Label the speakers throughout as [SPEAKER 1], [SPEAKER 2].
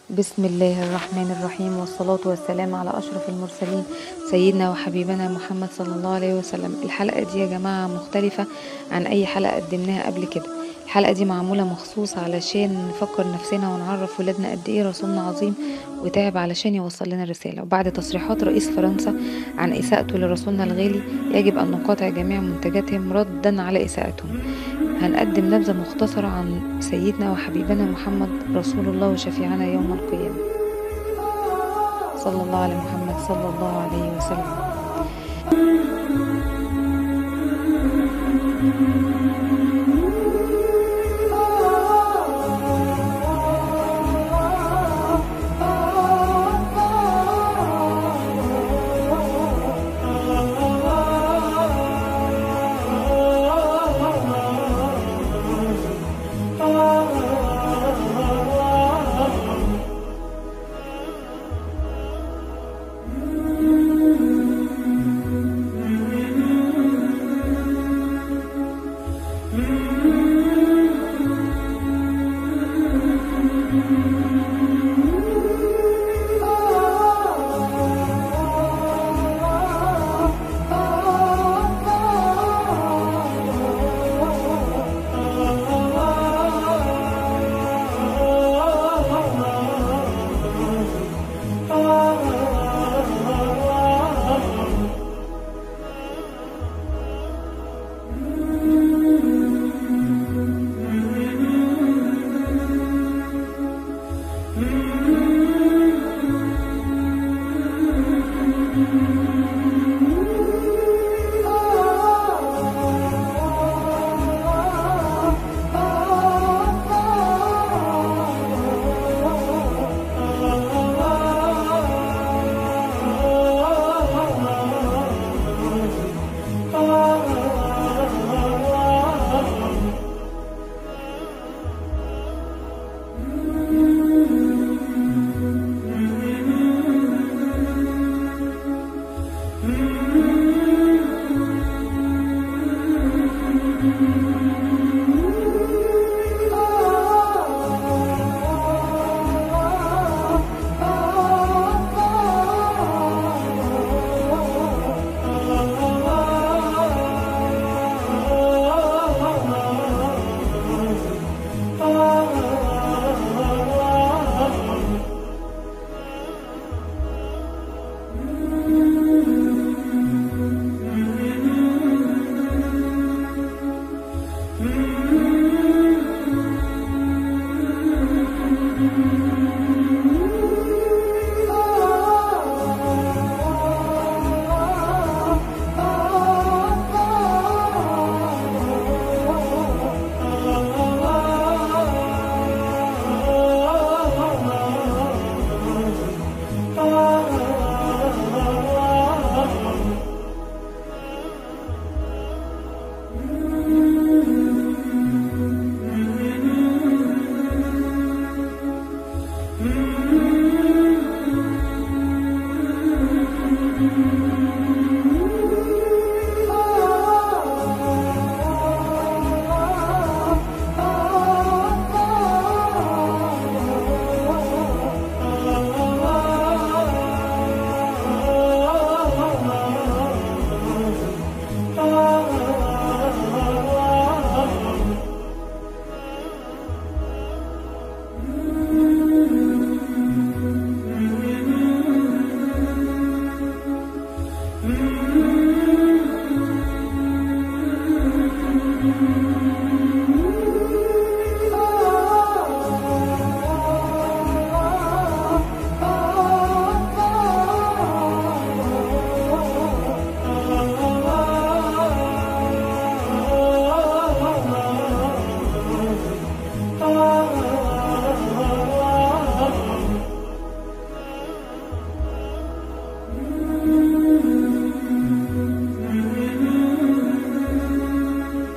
[SPEAKER 1] بسم الله الرحمن الرحيم والصلاة والسلام على أشرف المرسلين سيدنا وحبيبنا محمد صلى الله عليه وسلم الحلقة دي يا جماعة مختلفة عن أي حلقة قدمناها قبل كده الحلقة دي معمولة مخصوص علشان نفكر نفسنا ونعرف ولادنا قد ايه رسولنا عظيم وتعب علشان يوصل لنا الرسالة وبعد تصريحات رئيس فرنسا عن إساءته لرسولنا الغالي يجب أن نقاطع جميع منتجاتهم ردا على إساءتهم هنقدم نبذة مختصرة عن سيدنا وحبيبنا محمد رسول الله وشفيعنا يوم القيامة صلى الله على محمد صلى الله عليه وسلم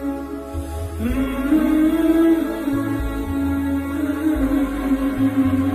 [SPEAKER 2] Mm-hmm.